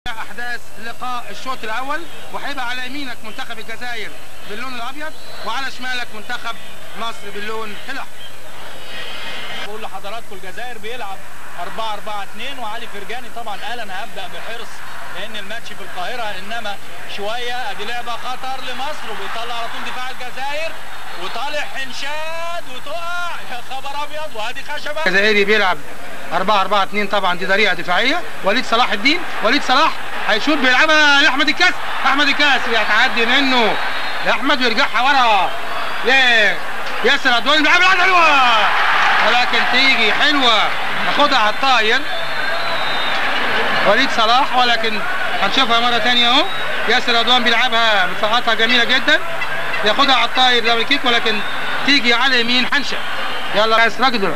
احداث لقاء الشوط الاول وهيبقى على يمينك منتخب الجزائر باللون الابيض وعلى شمالك منتخب مصر باللون الاحمر بقول لحضراتكم الجزائر بيلعب 4 4 2 وعلي فرجاني طبعا قال انا هبدا بحرص لان الماتش في القاهره انما شويه ادي لعبه خطر لمصر وبيطلع على طول دفاع الجزائر وطالع حنشاد وتقع يا خبر ابيض وادي خشبه الجزائري بيلعب 4 4 2 طبعا دي طريقه دفاعيه وليد صلاح الدين وليد صلاح هيشوط بيلعبها لاحمد الكاس احمد الكاس يتعدي منه لاحمد ويرجعها ورا لياسر عدوان بيلعبها حلوه ولكن تيجي حلوه ياخدها على الطاير وليد صلاح ولكن هنشوفها مره ثانيه اهو ياسر رضوان بيلعبها مسقطها جميله جدا ياخدها على الطاير دبل كيك ولكن تيجي على يمين حنشه يلا كاس رجل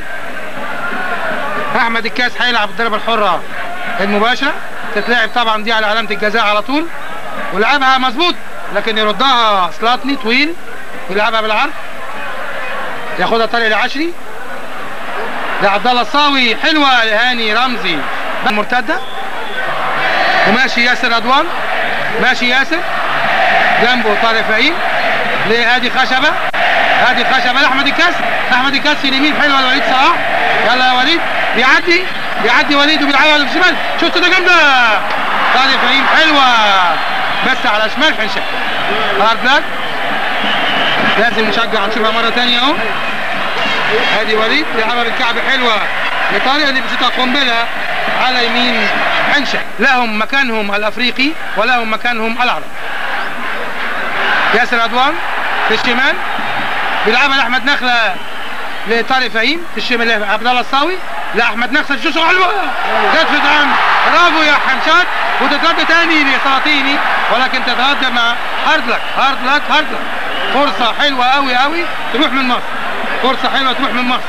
احمد الكاس هيلعب الضربه الحره المباشره تتلعب طبعا دي على علامه الجزاء على طول ولعبها مظبوط لكن يردها سلاطني طويل يلعبها بالعرض ياخدها طارق العشري لعبد الله الصاوي حلوه لهاني رمزي مرتده وماشي ياسر رضوان ماشي ياسر جنبه طارق فهيم لهادي خشبه هادي خشبه لاحمد الكاس احمد الكاس في اليمين حلوه لوليد صلاح يلا يا وليد بيعدي بيعدي وليد وبيلعبها في الشمال شوط ده جامده طارق فهيم حلوه بس على شمال حنشه هارد بلاك لازم نشجع نشوفها مره ثانيه اهو ادي وليد بيلعبها بالكعب حلوه لطارق اللي بتشوطها قنبله على يمين حنشه لهم مكانهم الافريقي ولهم مكانهم العرب ياسر عدوان في الشمال بيلعبها لاحمد نخله لطارق فهيم في الشمال عبد الله الصاوي لاحمد نخله شو حلوه جت في دعم برافو يا حمشاد وتترد تاني لسلاطيني ولكن تترد مع هارد لك هارد لك هارد لك فرصه حلوه قوي قوي تروح من مصر فرصه حلوه تروح من مصر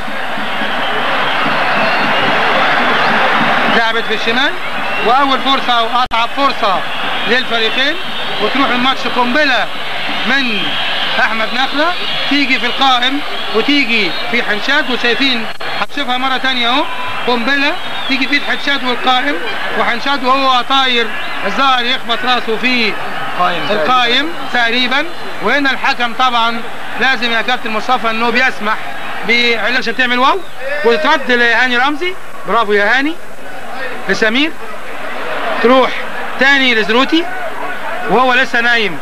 لعبت في الشمال واول فرصه واصعب فرصه للفريقين وتروح الماتش قنبله من احمد نخله تيجي في القائم وتيجي في حنشاد وشايفين هتشوفها مره ثانيه اهو قنبله تيجي في الحنشاد والقائم وحنشاد وهو طاير الظاهر يخبط راسه في القائم تقريبا وهنا الحكم طبعا لازم يا كابتن مصطفى انه بيسمح بعلاج عشان تعمل واو وترد لهاني رمزي برافو يا هاني لسمير تروح تاني لزروتي وهو لسه نايم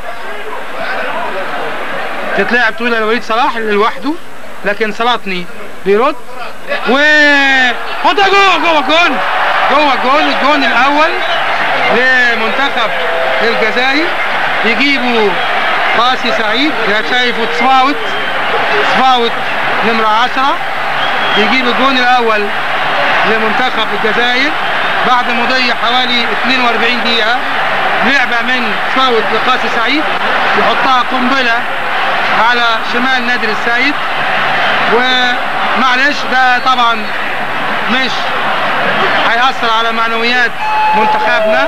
تتلعب طويله لوليد صلاح اللي لوحده لكن سلاطني بيرد و حطها جوه جوه جون جوه جون الجون الاول لمنتخب الجزائر يجيبوا قاسي سعيد يا شايفه تصفاوت تصفاوت نمرة 10 يجيب الجون الاول لمنتخب الجزائر بعد مضي حوالي 42 دقيقة لعبة من فاول لقاسي سعيد يحطها قنبلة على شمال نادر السيد ومعلش ده طبعا مش هيأثر على معنويات منتخبنا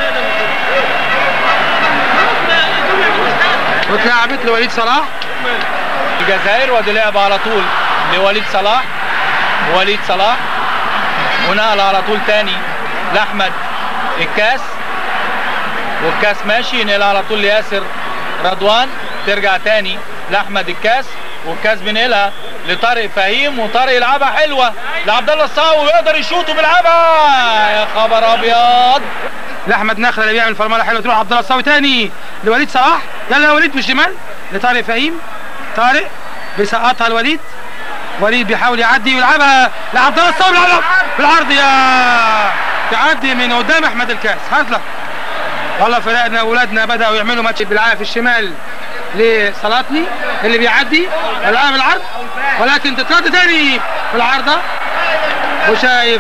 واتلعبت لوليد صلاح الجزائر ودي لعبه على طول لوليد صلاح وليد صلاح ونقل على طول تاني لاحمد الكاس والكاس ماشي ينقل على طول لياسر رضوان ترجع تاني لاحمد الكاس والكاس بينقلها لطارق فهيم وطارق يلعبها حلوه لعبد الله الصاوي ويقدر يشوط وبيلعبها يا خبر ابيض لاحمد نخله اللي بيعمل فرمله حلوه تروح عبد الله الصاوي تاني لوليد صلاح يلا يا وليد في الشمال لطارق فهيم طارق بيسقطها لوليد وليد بيحاول يعدي ويلعبها لعبد الله الصاوي بالعرض بالعرض يا تعدي من قدام احمد الكاس هات لك والله فرقنا اولادنا بداوا يعملوا ماتش بالعافيه في الشمال لصلاتني اللي بيعدي العاب العرض ولكن تترد تاني في العارضه وشايف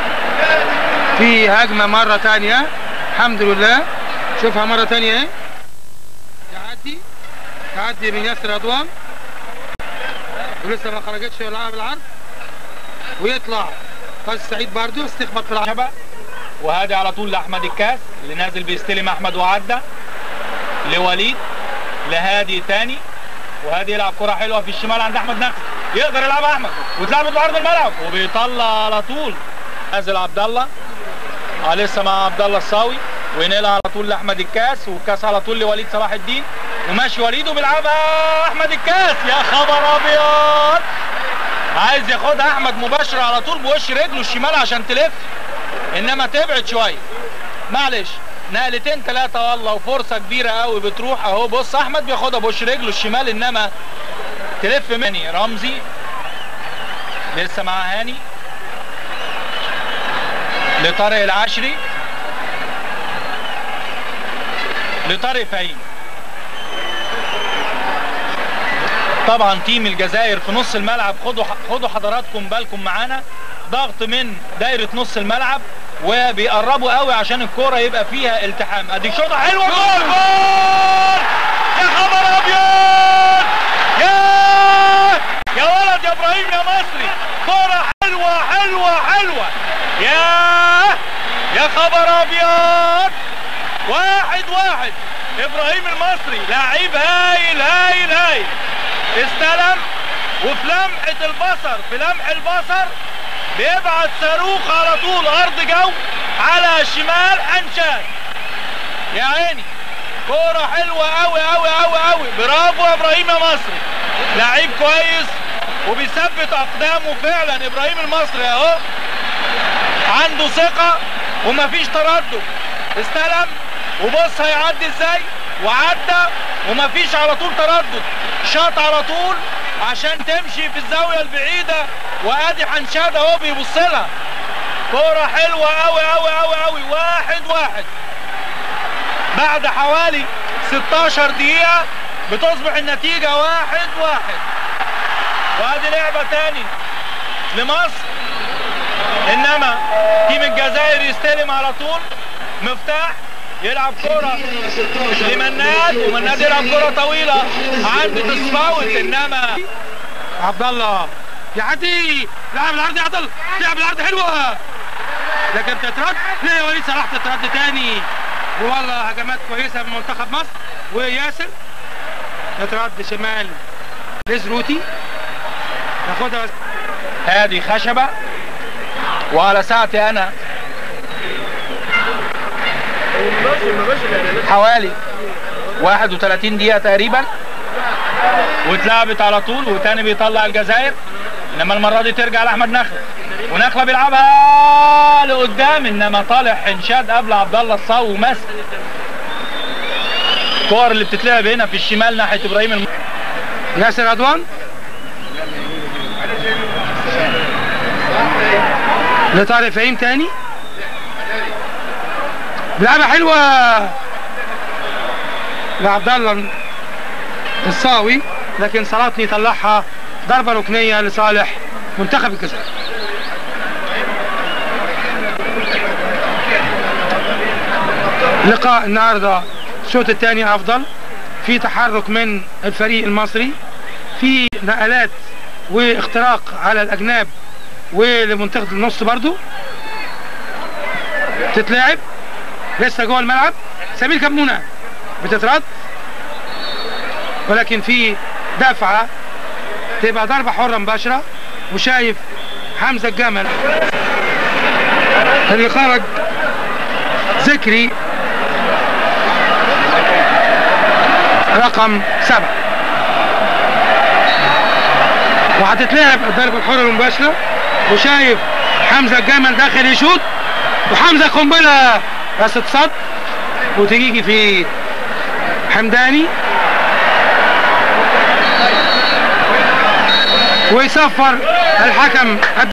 في هجمه مره تانية الحمد لله شوفها مره تانية اهي تعدي تعدي من ياسر رضوان ولسه ما خرجتش العاب العرض ويطلع قاسم سعيد برضه بس تخبط في العرض وهادي على طول لاحمد الكاس اللي نازل بيستلم احمد وعدى لوليد لهادي تاني وهادي يلعب كرة حلوة في الشمال عند احمد نخل يقدر يلعبها احمد واتلعبت بعرض الملعب وبيطلع على طول نازل عبد الله آه لسه مع عبد الله الصاوي وينقلها على طول لاحمد الكاس والكاس على طول لوليد صلاح الدين وماشي وليد وبيلعبها احمد الكاس يا خبر ابيض عايز ياخدها احمد مباشره على طول بوش رجله الشمال عشان تلف انما تبعد شويه معلش نقلتين ثلاثة والله وفرصة كبيرة قوي بتروح اهو بص احمد بياخدها بوش رجله الشمال انما تلف مني رمزي لسه مع هاني لطارق العشري لطارق فهيم طبعا تيم الجزائر في نص الملعب خدوا خدوا حضراتكم بالكم معانا ضغط من دايره نص الملعب وبيقربوا قوي عشان الكوره يبقى فيها التحام ادي شوطه حلوه جول جول يا خبر ابيض يا يا ولد يا ابراهيم يا مصري كوره حلوه حلوه حلوه يا يا خبر ابيض واحد واحد ابراهيم المصري لعيب هايل هايل هايل استلم وفي لمحة البصر في لمح البصر بيبعت صاروخ على طول ارض جو على شمال انشاد يا عيني كورة حلوة قوي قوي قوي قوي برافو يا ابراهيم يا مصري لعيب كويس وبيثبت اقدامه فعلا ابراهيم المصري اهو عنده ثقة ومفيش تردد استلم وبص هيعدي ازاي وعدى ومفيش على طول تردد شاط على طول عشان تمشي في الزاوية البعيدة وادي حنشاد اهو بيبص لها كورة حلوة قوي قوي قوي قوي واحد واحد بعد حوالي 16 دقيقة بتصبح النتيجة واحد واحد وادي لعبة تاني لمصر انما تيم الجزائر يستلم على طول مفتاح يلعب كرة لمناد ومناد يلعب كرة طويلة عند تصفاوت انما عبد الله يعدي لعب العرض يا عبد الله لعب العرض حلوه لكن تترد لا وليد صلاح تترد تاني والله هجمات كويسه من منتخب مصر وياسر تترد شمال لزروتي ياخدها بس هادي خشبة وعلى ساعتي انا حوالي 31 دقيقة تقريبا واتلعبت على طول وتاني بيطلع الجزائر انما المرة دي ترجع لاحمد نخلة ونخلة بيلعبها لقدام انما طالع حنشاد قبل عبد الله الصاوي وماسك الكور اللي بتتلعب هنا في الشمال ناحية ابراهيم الم... ياسر رضوان لطارق فهيم تاني لعبة حلوة لعبد الله الصاوي لكن سلاطني طلعها ضربة ركنية لصالح منتخب الجزائر لقاء النهارده الشوط الثاني افضل في تحرك من الفريق المصري في نقلات واختراق على الاجناب ولمنطقه النص برضو تتلعب لسه جوه الملعب سمير كمونه بتترد ولكن في دفعه تبقى ضربه حره مباشره وشايف حمزه الجمل اللي خرج ذكري رقم سبعة وهتتلعب الضربة الحرة المباشرة وشايف حمزة الجمل داخل يشوط وحمزة قنبلة بس تصد وتيجي في حمداني ويصفر الحكم